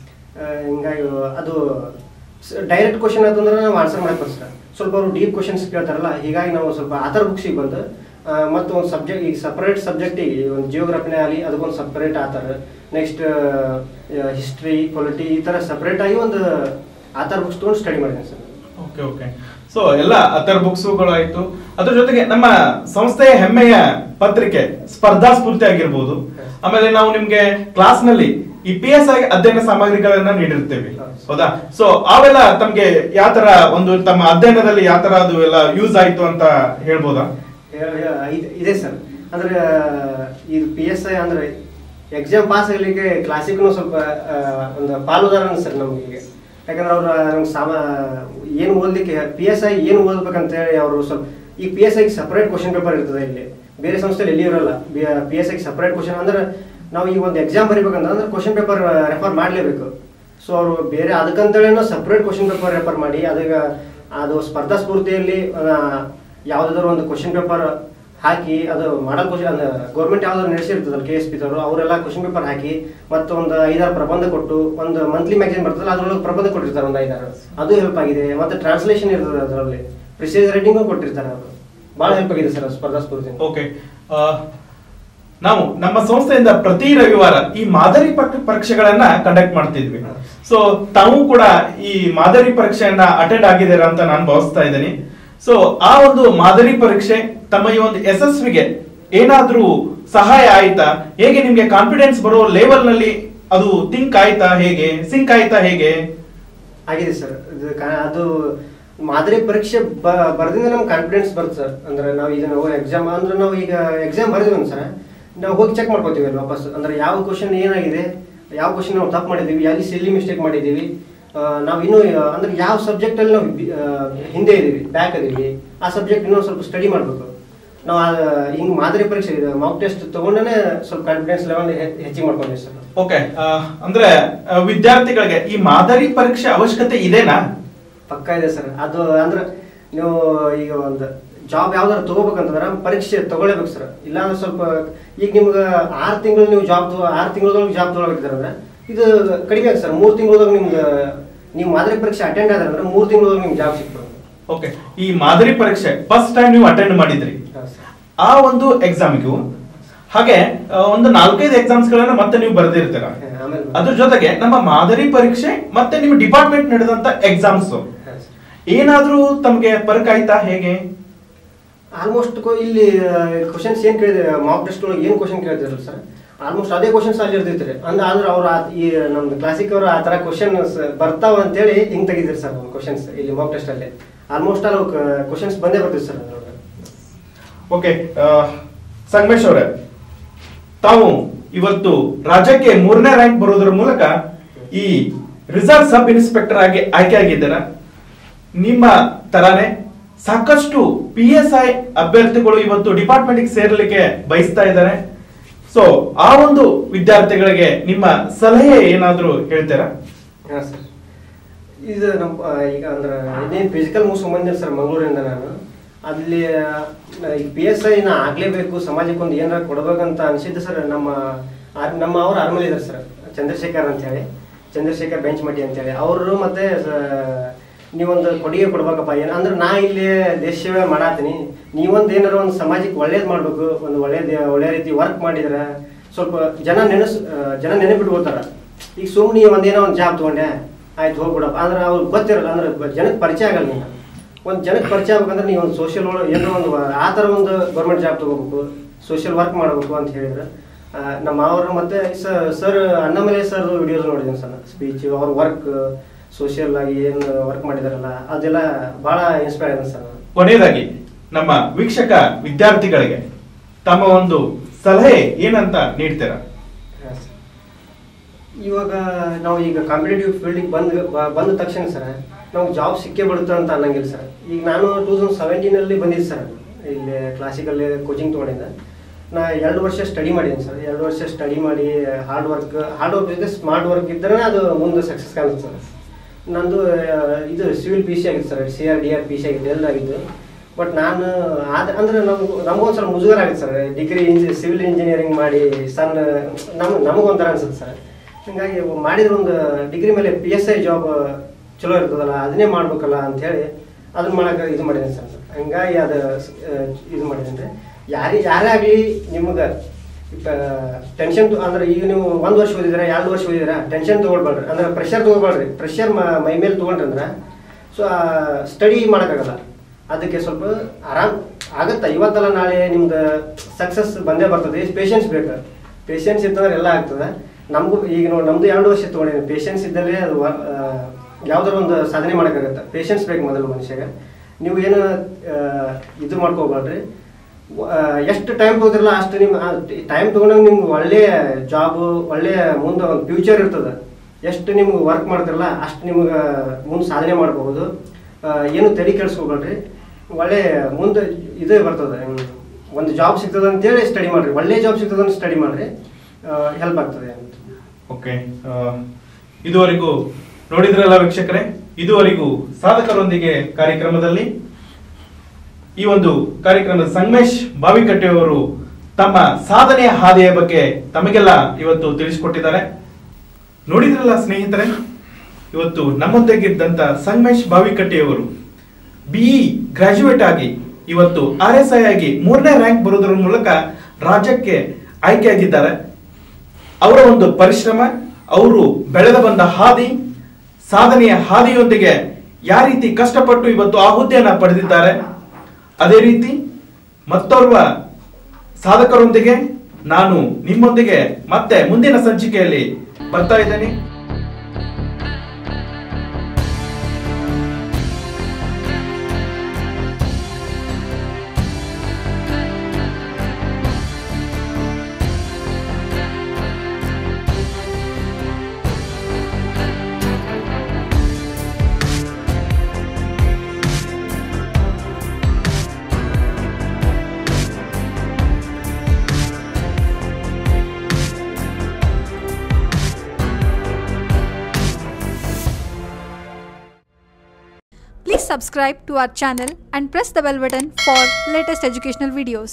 ಹಿಂಗಾಗಿ ಅದು ಡೈರೆಕ್ಟ್ ಕ್ವಶನ್ ಅಂತಂದ್ರೆ ನಾವು ಆನ್ಸರ್ ಮಾಡಕ್ಕೆ ಸರ್ ಸ್ವಲ್ಪ ಅವರು ಡೀಪ್ ಕ್ವಶನ್ಸ್ ಕೇಳ್ತಾರಲ್ಲ ಹೀಗಾಗಿ ನಾವು ಸ್ವಲ್ಪ ಆಥರ್ ಬುಕ್ಸಿಗೆ ಬಂದು ಆ, ಮತ್ತು ಒಂದು ಸಬ್ಜೆಕ್ಟ್ ಈಗ ಸಪ್ರೇಟ್ ಸಬ್ಜೆಕ್ಟಿಗೆ ಒಂದು ಜಿಯೋಗ್ರಫಿನೇ ಆಗಲಿ ಅದಕ್ಕೊಂದು separate author next history polity ಈ ಥರ ಸಪ್ರೇಟ್ ಆಗಿ ಒಂದು ಆಥರ್ ಬುಕ್ಸ್ ತೊಗೊಂಡು ಸ್ಟಡಿ ಮಾಡಿದ್ದೀನಿ ಸರ್ ಓಕೆ ಓಕೆ ಸೊ ಎಲ್ಲ ಅತರ ಬುಕ್ಸ್ಗಳಾಯ್ತು ಅದ್ರ ಜೊತೆಗೆ ನಮ್ಮ ಸಂಸ್ಥೆಯ ಹೆಮ್ಮೆಯ ಪತ್ರಿಕೆ ಸ್ಪರ್ಧಾ ಸ್ಫೂರ್ತಿ ಆಗಿರ್ಬೋದು ಆಮೇಲೆ ನಾವು ನಿಮ್ಗೆ ಕ್ಲಾಸ್ ನಲ್ಲಿ ಈ ಪಿ ಎಸ್ ಐ ಅಧ್ಯಯನ ಸಾಮಗ್ರಿಗಳನ್ನ ನೀಡಿರ್ತೇವೆ ಹೌದು. ಹೌದಾ ಸೊ ಅವೆಲ್ಲ ತಮ್ಗೆ ಯಾವ ತರ ಒಂದು ತಮ್ಮ ಅಧ್ಯಯನದಲ್ಲಿ ಯಾವ ತರ ಅದು ಎಲ್ಲ ಯೂಸ್ ಆಯ್ತು ಅಂತ ಹೇಳ್ಬೋದಾ ಹೇ- ಹೇ- ಇದ್- ಇದೆ ಸರ್ ಅಂದ್ರೆ ಇದು ಪಿ ಎಸ್ ಐ ಅಂದ್ರೆ ಎಕ್ಸಾಮ್ ಪಾಸ್ ಆಗಲಿಕ್ಕೆ ಕ್ಲಾಸಿಕ್ನು ಸ್ವಲ್ಪ ಆ, ಒಂದು ಪಾಲುದಾರ ಸರ್ ನಮ್ಗೆ ಈಗ ಯಾಕಂದ್ರೆ ಅವ್ರು ನಮ್ಗೆ ಸಾಮ ಏನು ಓದಲಿಕ್ಕೆ ಪಿ ಎಸ್ ಐ ಏನು ಓದ್ಬೇಕಂತೇಳಿ ಅವರು ಸ್ವಲ್ಪ ಈಗ ಪಿ ಎಸ್ ಐಗೆ ಸಪ್ರೇಟ್ ಕ್ವಶನ್ ಪೇಪರ್ ಇರ್ತದೆ ಇಲ್ಲಿ ಬೇರೆ ಸಂಸ್ಥೆಯಲ್ಲಿ ಎಲ್ಲಿ ಇರಲ್ಲ ಪಿ ಎಸ್ ಐಗೆ ಸಪ್ರೇಟ್ ಕ್ವಶನ್ ಅಂದ್ರೆ ನಾವು ಈಗ ಒಂದು ಎಕ್ಸಾಮ್ ಬರಿಬೇಕಂತಂದ್ರೆ ಕ್ವಶನ್ ಪೇಪರ್ ರೆಫರ್ ಮಾಡಲೇಬೇಕು ಸೊ ಅವರು ಬೇರೆ ಅದಕ್ಕಂತೇಳಿ ಸಪ್ರೇಟ್ ಕ್ವಶನ್ ಪೇಪರ್ ರೆಫರ್ ಮಾಡಿ ಅದಕ್ಕೆ ಅದು ಸ್ಪರ್ಧಾ ಸ್ಫೂರ್ತಿಯಲ್ಲಿ ಯಾವುದಾದ್ರು ಒಂದು ಕ್ವಶನ್ ಪೇಪರ್ ಹಾಕಿ ಅದು ಮಾಡಲ್ ಕ್ವಶನ್ ಗೌರ್ಮೆಂಟ್ ಯಾವ್ದಾದ್ರು ನಡೆಸಿರ್ತದಲ್ಲ ಕೆ ಎಸ್ ಪಿ ಅವರು ಅವರೆಲ್ಲ ಕ್ವಶನ್ ಪೇಪರ್ ಹಾಕಿ ಮತ್ತು ಒಂದು ಐದಾರು ಪ್ರಬಂಧ ಕೊಟ್ಟು ಒಂದು ಮಂತ್ಲಿ ಮ್ಯಾಗಝಿನ್ ಬರ್ತದಲ್ಲ ಅದ್ರೊಳಗೆ ಪ್ರಬಂಧ ಕೊಟ್ಟಿರ್ತಾರೆ ಒಂದು ಐದಾರು ಅದು ಹೆಲ್ಪ್ ಆಗಿದೆ ಮತ್ತೆ ಟ್ರಾನ್ಸ್ಲೇಷನ್ ಇರ್ತದೆ ಅದರಲ್ಲಿ ಪ್ರಿಸೈಸ್ ರೈಟಿಂಗು ಕೊಟ್ಟಿರ್ತಾರೆ ಅವರು ಭಾಳ ಹೆಲ್ಪ್ ಆಗಿದೆ ಸರ್ ಸ್ಪರ್ಧಾ ಸ್ಫೂರ್ತಿ ಓಕೆ ನಾವು ನಮ್ಮ ಸಂಸ್ಥೆಯಿಂದ ಪ್ರತಿ ರವಿವಾರ ಈ ಮಾದರಿ ಪಕ್- ಪರೀಕ್ಷೆಗಳನ್ನ ಕಂಡಕ್ಟ್ ಮಾಡ್ತಿದ್ವಿ ಸೊ ತಾವು ಕೂಡ ಈ ಮಾದರಿ ಪರೀಕ್ಷೆಯನ್ನ ಅಟೆಂಡ್ ಆಗಿದ್ದೀರಾ ಅಂತ ನಾನು ಭಾವಿಸ್ತಾ ಇದ್ದೀನಿ ಸೊ ಆ ಒಂದು ಮಾದರಿ ಪರೀಕ್ಷೆ ತಮ್ಮ ಈ ಒಂದು ಯಶಸ್ವಿಗೆ ಏನಾದ್ರೂ ಸಹಾಯ ಆಯ್ತಾ ಹೇಗೆ ನಿಮ್ಗೆ ಕಾನ್ಫಿಡೆನ್ಸ್ ಬರೋ ಲೆವೆಲ್ ನಲ್ಲಿ ಅದು ಥಿಂಕ್ ಆಯ್ತಾ ಹೇಗೆ ಸಿಂಕ್ ಆಯ್ತಾ ಹೇಗೆ ಆಗಿದೆ ಸರ್ ಇದು ಕಾ- ಅದು ಮಾದರಿ ಪರೀಕ್ಷೆ ಬ ಬರ್ದಿಂದ ನಮ್ಗೆ ಕಾನ್ಫಿಡೆನ್ಸ್ ಬರುತ್ತೆ ಸರ್ ಅಂದ್ರೆ ನಾವು ಈಗ ನಾವು ಎಕ್ಸಾಮ್ ಅಂದ್ರೆ ನಾವು ಈಗ ಎಕ್ಸಾಮ್ ಬರೆದಿವಿ ಸರ್ ನಾವು ಹೋಗಿ ಚೆಕ್ ಮಾಡ್ಕೋತೀವಿ ಅಲ್ಲಿ ವಾಪಸ್ ಅಂದ್ರೆ ಯಾವ ಕ್ವಶನ್ ಏನಾಗಿದೆ ಯಾವ ಕ್ವಶನ್ ನಾವು ತಪ್ಪು ಮಾಡಿದ್ದೀವಿ ಎಲ್ಲಿ ಸಿಲ್ಲಿ ಮಿಸ್ಟೇಕ್ ಮಾಡಿದ್ದೀವಿ ಆ, ನಾವು ಇನ್ನೂ ಆ, ಅಂದ್ರೆ ಯಾವ ಸಬ್ಜೆಕ್ಟಲ್ಲಿ ನಾವು ಬಿ- ಆ, ಹಿಂದೆ ಇದೀವಿ ಬ್ಯಾಕ್ ಇದೀವಿ ಆ ಸಬ್ಜೆಕ್ಟ್ ಇನ್ನೂ ಸ್ವಲ್ಪ ಸ್ಟಡಿ ಮಾಡಬೇಕು ನಾವು ಹಿಂಗೆ ಮಾದರಿ ಪರೀಕ್ಷೆ ಇದೆ ಮಾಕ್ ಟೆಸ್ಟ್ ತೊಗೊಂಡೇ ಸ್ವಲ್ಪ ಕಾನ್ಫಿಡೆನ್ಸ್ ಲೆವೆಲ್ ಹೆಚ್ಚಿಗೆ ಮಾಡ್ಕೊಂಡಿವಿ ಸರ್ ಓಕೆ ಅಂದ್ರೆ ಆ, ವಿದ್ಯಾರ್ಥಿಗಳಿಗೆ ಈ ಮಾದರಿ ಪರೀಕ್ಷೆ ಅವಶ್ಯಕತೆ ಇದೆನಾ ಪಕ್ಕ ಇದೆ ಸರ್ ಅದು ಅಂದ್ರೆ ನೀವು ಈಗ ಒಂದು ಜಾಬ್ ಯಾವ್ದಾರು ತಗೋಬೇಕಂತಂದ್ರೆ ಪರೀಕ್ಷೆ ತಗೊಳ್ಳೇಬೇಕು ಸರ್ ಇಲ್ಲಾಂದ್ರೆ ಸ್ವಲ್ಪ ಈಗ ನಿಮ್ಗೆ ಆರು ತಿಂಗಳು ನೀವು ಜಾಬ್ ಆರು ತಿಂಗಳದೊಳಗೆ ಜಾಬ್ ತಗೊಳಕಿದ್ದಾರೆ ಅಂದ್ರೆ ಇದು ಕಡಿಮೆ ಆಗುತ್ತೆ ಸರ್ ಮೂರು ತಿಂಗಳದಾಗ ನಿಮ್ಗೆ ನೀವು ಮಾದರಿ ಪರೀಕ್ಷೆ ಅಟೆಂಡ್ ಆದ್ರೆ ಅಂದ್ರೆ ಮೂರು ತಿಂಗಳದಾಗ ನಿಮ್ಗೆ ಜಾಬ್ ಸಿಗ್ತದೆ ಓಕೆ ಈ ಮಾದರಿ ಪರೀಕ್ಷೆ ಫಸ್ಟ್ ಟೈಮ್ ನೀವು ಅಟೆಂಡ್ ಮಾಡಿದ್ರಿ ಹೌದು ಸರ್. ಆ ಒಂದು ಎಕ್ಸಾಮ್ಗೂ ಹಾಗೆ ಆ, ಒಂದು ನಾಲ್ಕೈದು ಎಕ್ಸಾಮ್ಸ್ ಗಳನ್ನ ಮತ್ತೆ ನೀವು ಬರೆದಿರ್ತೀರ ಹಾ, ಆಮೇಲೆ ಅದ್ರ ಜೊತೆಗೆ ನಮ್ಮ ಮಾದರಿ ಪರೀಕ್ಷೆ ಮತ್ತೆ ನಿಮ್ಮ ಡಿಪಾರ್ಟ್ಮೆಂಟ್ ನಡೆದಂತ ಎಕ್ಸಾಮ್ಸ್ ಹಾ, ಸರ್. ಏನಾದ್ರೂ ತಮ್ಗೆ ಪರಕ್ ಆಯ್ತಾ ಹೇಗೆ ಆಲ್ಮೋಸ್ಟ್ ಇಲ್ಲಿ ಕ್ವಶನ್ಸ್ ಏನು ಕೇಳಿದ್ರೆ ಮಾಕ್ ಟೆಸ್ಟ್ ಒಳಗೆ ಏನು ಕ್ವಶನ್ ಕೇಳ್ತಿರಲ್ಲ ಸರ್ ಆಲ್ಮೋಸ್ಟ್ ಅದೇ ಕ್ವಶನ್ಸ್ ಅಲ್ಲಿ ಇರ್ತಿರ್ತಾರೆ ಅಂದ್ರೆ ಆದ್ರೆ ಅವ್ರು ಆ- ಈ ನಮ್ದು ಕ್ಲಾಸಿಕ್ ಅವರು ಆ ಥರ ಕ್ವಶನ್ಸ್ ಬರ್ತಾವ ಅಂತೇಳಿ ಹಿಂಗೆ ತೆಗಿದ್ರು ಸರ್ ಕ್ವಶನ್ಸ್ ಇಲ್ಲಿ ಮಾಕ್ ಟೆಸ್ಟ್ ಅಲ್ಲಿ ಆಲ್ಮೋಸ್ಟ್ ಅಲ್ಲಿ ಕ್ವಶನ್ಸ್ ಬಂದೇ ಬರ್ತಿದ್ರು ಸರ್ ಅದ್ರೊಳಗೆ ಓಕೆ ಸಂಗಮೇಶ್ ಅವರೇ ತಾವು ಇವತ್ತು ರಾಜ್ಯಕ್ಕೆ ಮೂರನೇ ರ್ಯಾಂಕ್ ಬರೋದ್ರ ಮೂಲಕ ಈ ರಿಸರ್ವ್ ಸಬ್ ಇನ್ಸ್ಪೆಕ್ಟರ್ ಆಗಿ ಆಯ್ಕೆ ಆಗಿದ್ದೀರಾ ನಿಮ್ಮ ತರಾನೇ ಸಾಕಷ್ಟು ಪಿ ಎಸ್ ಐ ಅಭ್ಯರ್ಥಿಗಳು ಇವತ್ತು ಡಿಪಾರ್ಟ್ಮೆಂಟ್ಗೆ ಸೇರಲಿಕ್ಕೆ ಬಯಸ್ತಾ ಇದ್ದಾರೆ ಸೊ ಆ ಒಂದು ವಿದ್ಯಾರ್ಥಿಗಳಿಗೆ ನಿಮ್ಮ ಸಲಹೆ ಏನಾದರೂ ಹೇಳ್ತೀರಾ ಹಾಂ ಸರ್ ಇದು ನಮ್ಮ ಆ, ಈಗ ಅಂದ್ರೆ ಇನ್ನೇನು ಫಿಸಿಕಲ್ ಮುಗಿಸ್ಕೊಂಡ್ ಬಂದಿಲ್ಲ ಸರ್ ಮಂಗಳೂರಿಂದ ನಾನು ಅಲ್ಲಿ ಆ, ಈಗ ಪಿ ಎಸ್ ಐ ನಾ ಆಗಲೇಬೇಕು ಸಮಾಜಕ್ಕೆ ಒಂದು ಏನಾರ ಕೊಡ್ಬೇಕಂತ ಅನಿಸಿದ್ದು ಸರ್ ನಮ್ಮ ಆರ್- ನಮ್ಮ ಅವ್ರು ಆರ್ಮಲ್ ಇದ್ದಾರೆ ಸರ್ ಚಂದ್ರಶೇಖರ್ ಅಂತೇಳಿ ಚಂದ್ರಶೇಖರ್ ಬೆಂಚ್ ಮಟ್ಟಿ ಅಂತೇಳಿ ಅವರು ಮತ್ತೆ ಸ- ನೀವೊಂದು ಕೊಡುಗೆ ಕೊಡ್ಬೇಕಪ್ಪ ಏನು ಅಂದ್ರೆ ನಾ ಇಲ್ಲಿ ದೇಶ ಸೇವೆ ಮಾಡಾತೀನಿ ನೀವೊಂದು ಏನಾರ ಒಂದು ಸಮಾಜಕ್ಕೆ ಒಳ್ಳೇದು ಮಾಡಬೇಕು ಒಂದು ಒಳ್ಳೇದು ಒಳ್ಳೆ ರೀತಿ ವರ್ಕ್ ಮಾಡಿದ್ರೆ ಸ್ವಲ್ಪ ಜನ ನೆನೆಸ್ ಆ, ಜನ ನೆನಪಿಟ್ಕೋತಾರ ಈಗ ಸುಮ್ಮನೆ ಒಂದೇನೋ ಒಂದು ಜಾಬ್ ತೊಗೊಂಡೆ ಆಯ್ತು ಹೋಗ್ಬಿಡಪ್ಪ ಅಂದ್ರೆ ಅವ್ರಿಗೆ ಗೊತ್ತಿರಲ್ಲ ಅಂದ್ರೆ ಜನಕ್ಕೆ ಪರಿಚಯ ಆಗಲ್ಲ ನೀನು ಒಂದು ಜನಕ್ಕೆ ಪರಿಚಯ ಆಗ್ಬೇಕಂದ್ರೆ ನೀವು ಒಂದು ಸೋಷಿಯಲ್ ಒಳಗೆ ಏನೋ ಒಂದು ಆ ಥರ ಒಂದು ಗೌರ್ಮೆಂಟ್ ಜಾಬ್ ತೊಗೋಬೇಕು ಸೋಷಿಯಲ್ ವರ್ಕ್ ಮಾಡಬೇಕು ಅಂತ ಹೇಳಿದ್ರೆ ಆ, ನಮ್ಮ ಅವರು ಮತ್ತೆ ಸರ್ ಅಣ್ಣಮಲೆ ಸರ್ ವಿಡಿಯೋಸ್ ನೋಡಿದ್ದೀನಿ ಸರ್ ಸ್ಪೀಚ್ ಅವ್ರ ವರ್ಕ್ ಸೋಷಿಯಲ್ ಆಗಿ ಏನು ವರ್ಕ್ ಮಾಡಿದಾರಲ್ಲ ಅದೆಲ್ಲ ಭಾಳ ಇನ್ಸ್ಪೈರ್ ಆಗಿದೆ ಸರ್ ನಾನು ಕೊನೆಯದಾಗಿ ನಮ್ಮ ವೀಕ್ಷಕ ವಿದ್ಯಾರ್ಥಿಗಳಿಗೆ ತಮ್ಮ ಒಂದು ಸಲಹೆ ಏನಂತ ನೀಡ್ತೀರಾ ಹಾಂ ಸರ್. ಇವಾಗ ನಾವು ಈಗ ಕಾಂಪಿಟೇಟಿವ್ ಫೀಲ್ಡಿಗೆ ಬಂದ ಬಂದ ತಕ್ಷಣ ಸರ್ ನಾವು ಜಾಬ್ ಸಿಕ್ಕೇ ಬಿಡುತ್ತೆ ಅಂತ ಅನ್ನಂಗಿಲ್ಲ ಸರ್ ಈಗ ನಾನು ಟೂ ತೌಸಂಡ್ ಸೆವೆಂಟೀನಲ್ಲಿ ಬಂದಿದ್ದೆ ಸರ್ ಇಲ್ಲಿ ಕ್ಲಾಸಿಕಲ್ಲಿ ಕೋಚಿಂಗ್ ತೊಗೊಂಡಿದ್ದೆ ನಾ ಎರಡು ವರ್ಷ ಸ್ಟಡಿ ಮಾಡಿದ್ದೀನಿ ಸರ್ ಎರಡು ವರ್ಷ ಸ್ಟಡಿ ಮಾಡಿ ಹಾರ್ಡ್ ವರ್ಕ್ ಹಾರ್ಡ್ ವರ್ಕ್ ಜೊತೆ ಸ್ಮಾರ್ಟ್ ವರ್ಕ್ ಇದ್ದರೆ ಅದು ಮುಂದೆ ಸಕ್ಸಸ್ ಕಾಣುತ್ತೆ ಸರ್ ನಂದು ಆ, ಇದು ಸಿವಿಲ್ ಪಿ ಸಿ ಆಗಿತ್ತು sir C R D R P C ಆಗಿತ್ತು ಎಲ್ಲ ಆಗಿದ್ದು ಬಟ್ ನಾನು ಆದ ಅಂದ್ರೆ ನಮ್ಗೆ ನಮಗೊಂದು ಸ್ವಲ್ಪ ಮುಜುಗರ ಆಗುತ್ತೆ ಸರ್ ಡಿಗ್ರಿ ಇಂಜಿ ಸಿವಿಲ್ ಇಂಜಿನಿಯರಿಂಗ್ ಮಾಡಿ ಸಣ್ಣ ನಮ್ಗೆ ನಮಗೊಂಥರ ಅನ್ಸುತ್ತೆ ಸರ್ ಹಿಂಗಾಗಿ ಮಾಡಿದ್ರೆ ಒಂದು ಡಿಗ್ರಿ ಮೇಲೆ ಪಿ ಎಸ್ ಐ ಜಾಬ್ ಚಲೋ ಇರ್ತದಲ್ಲ ಅದನ್ನೇ ಮಾಡ್ಬೇಕಲ್ಲ ಅಂಥೇಳಿ ಅದನ್ನ ಮಾಡಕ್ಕೆ ಇದು ಮಾಡಿದ್ದೀನಿ ಸರ್ ಹಂಗಾಗಿ ಅದು ಆ, ಇದು ಮಾಡಿದ್ದೀನಿ ಯಾರೇ ಯಾರೇ ಆಗಲಿ ನಿಮ್ಗೆ ಟೆನ್ಷನ್ ಅಂದ್ರೆ ಈಗ ನೀವು ಒಂದು ವರ್ಷ ಓದಿದ್ರೆ ಎರಡು ವರ್ಷ ಓದಿದ್ರೆ ಟೆನ್ಷನ್ ತೊಗೊಳ್ಬೇಡ್ರಿ ಅಂದ್ರೆ ಪ್ರೆಷರ್ ತೊಗೊಳ್ಬೇಡ್ರಿ ಪ್ರೆಷರ್ ಮೈ ಮೇಲೆ ತೊಗೊಂಡ್ರಿ ಅಂದ್ರೆ ಸೊ ಸ್ಟಡಿ ಮಾಡೋಕ್ಕಾಗಲ್ಲ ಅದಕ್ಕೆ ಸ್ವಲ್ಪ ಆರಾಮ್ ಆಗತ್ತೆ ಇವತ್ತಲ್ಲ ನಾಳೆ ನಿಮ್ದು ಸಕ್ಸಸ್ ಬಂದೇ ಬರ್ತದೆ ಪೇಷನ್ಸ್ ಬೇಕು ಪೇಷನ್ಸ್ ಇತ್ತಂದ್ರೆ ಎಲ್ಲ ಆಗ್ತದೆ ನಮಗೂ ಈಗ ನೋಡಿ ನಮ್ದು ಎರಡು ವರ್ಷ ತೊಗೊಂಡಿದ್ದೀನಿ ಪೇಷನ್ಸ್ ಇದ್ದಲ್ಲಿ ಅದು ಯಾವ್ದಾರ ಒಂದು ಸಾಧನೆ ಮಾಡೋಕ್ಕಾಗತ್ತೆ ಪೇಷನ್ಸ್ ಬೇಕು ಮೊದಲು ಮನುಷ್ಯಗೆ ನೀವು ಏನು ಆ, ಇದು ಮಾಡ್ಕೋಬೇಡ್ರಿ ಆ, ಎಷ್ಟು ಟೈಮ್ ತಗೋದ್ರಲ್ಲ ಅಷ್ಟು ನಿಮ್ಮ ಟೈಮ್ ತೊಗೊಂಡಾಗ ನಿಮ್ಗೆ ಒಳ್ಳೆ ಜಾಬು ಒಳ್ಳೆ ಮುಂದೆ ಒಂದು ಫ್ಯೂಚರ್ ಇರ್ತದೆ ಎಷ್ಟು ನಿಮ್ಗೆ ವರ್ಕ್ ಮಾಡ್ತಿರಲ್ಲ ಅಷ್ಟು ನಿಮ್ಗೆ ಮುಂದೆ ಸಾಧನೆ ಮಾಡ್ಬೋದು ಆ, ಏನು ತಲೆ ಕೆಡಿಸ್ಕೋಬೇಡ್ರಿ ಒಳ್ಳೆ ಮುಂದೆ ಇದೇ ಬರ್ತದೆ ಹ್ಮ್. ಒಂದು ಜಾಬ್ ಸಿಗ್ತದೆ ಅಂತೇಳಿ ಸ್ಟಡಿ ಮಾಡ್ರಿ ಒಳ್ಳೆ ಜಾಬ್ ಸಿಗ್ತದೆ ಅಂತ ಸ್ಟಡಿ ಮಾಡ್ರಿ ಹೆಲ್ಪ್ ಆಗ್ತದೆ ಅಂತ ಓಕೆ ಇದುವರೆಗೂ ನೋಡಿದ್ರಲ್ಲ ವೀಕ್ಷಕರೇ ಇದುವರೆಗೂ ಸಾಧಕರೊಂದಿಗೆ ಕಾರ್ಯಕ್ರಮದಲ್ಲಿ ಈ ಒಂದು ಕಾರ್ಯಕ್ರಮದ ಸಂಗಮೇಶ್ ಬಾವಿಕಟ್ಟೆಯವರು ತಮ್ಮ ಸಾಧನೆಯ ಹಾದಿಯ ಬಗ್ಗೆ ತಮಗೆಲ್ಲ ಇವತ್ತು ತಿಳಿಸಿಕೊಟ್ಟಿದ್ದಾರೆ ನೋಡಿದ್ರಲ್ಲ ಸ್ನೇಹಿತರೆ ಇವತ್ತು ನಮ್ಮೊಂದಿಗಿದ್ದಂತ ಸಂಗಮೇಶ್ ಬಾವಿಕಟ್ಟೆಯವರು ಬಿಇ ಗ್ರಾಜುಯೇಟ್ ಆಗಿ ಇವತ್ತು ಆರ್ ಎಸ್ ಐ ಆಗಿ ಮೂರನೇ ರ್ಯಾಂಕ್ ಬರೋದ್ರ ಮೂಲಕ ರಾಜ್ಯಕ್ಕೆ ಆಯ್ಕೆಯಾಗಿದ್ದಾರೆ ಅವರ ಒಂದು ಪರಿಶ್ರಮ ಅವರು ಬೆಳೆದ ಬಂದ ಹಾದಿ ಸಾಧನೆಯ ಹಾದಿಯೊಂದಿಗೆ ಯಾವ ರೀತಿ ಕಷ್ಟಪಟ್ಟು ಇವತ್ತು ಆ ಹುದ್ದೆಯನ್ನ ಪಡೆದಿದ್ದಾರೆ ಅದೇ ರೀತಿ ಮತ್ತೋರ್ವ ಸಾಧಕರೊಂದಿಗೆ ನಾನು ನಿಮ್ಮೊಂದಿಗೆ ಮತ್ತೆ ಮುಂದಿನ ಸಂಚಿಕೆಯಲ್ಲಿ ಬರ್ತಾ ಇದ್ದೇನೆ Please subscribe to our channel and press the bell button for latest educational videos.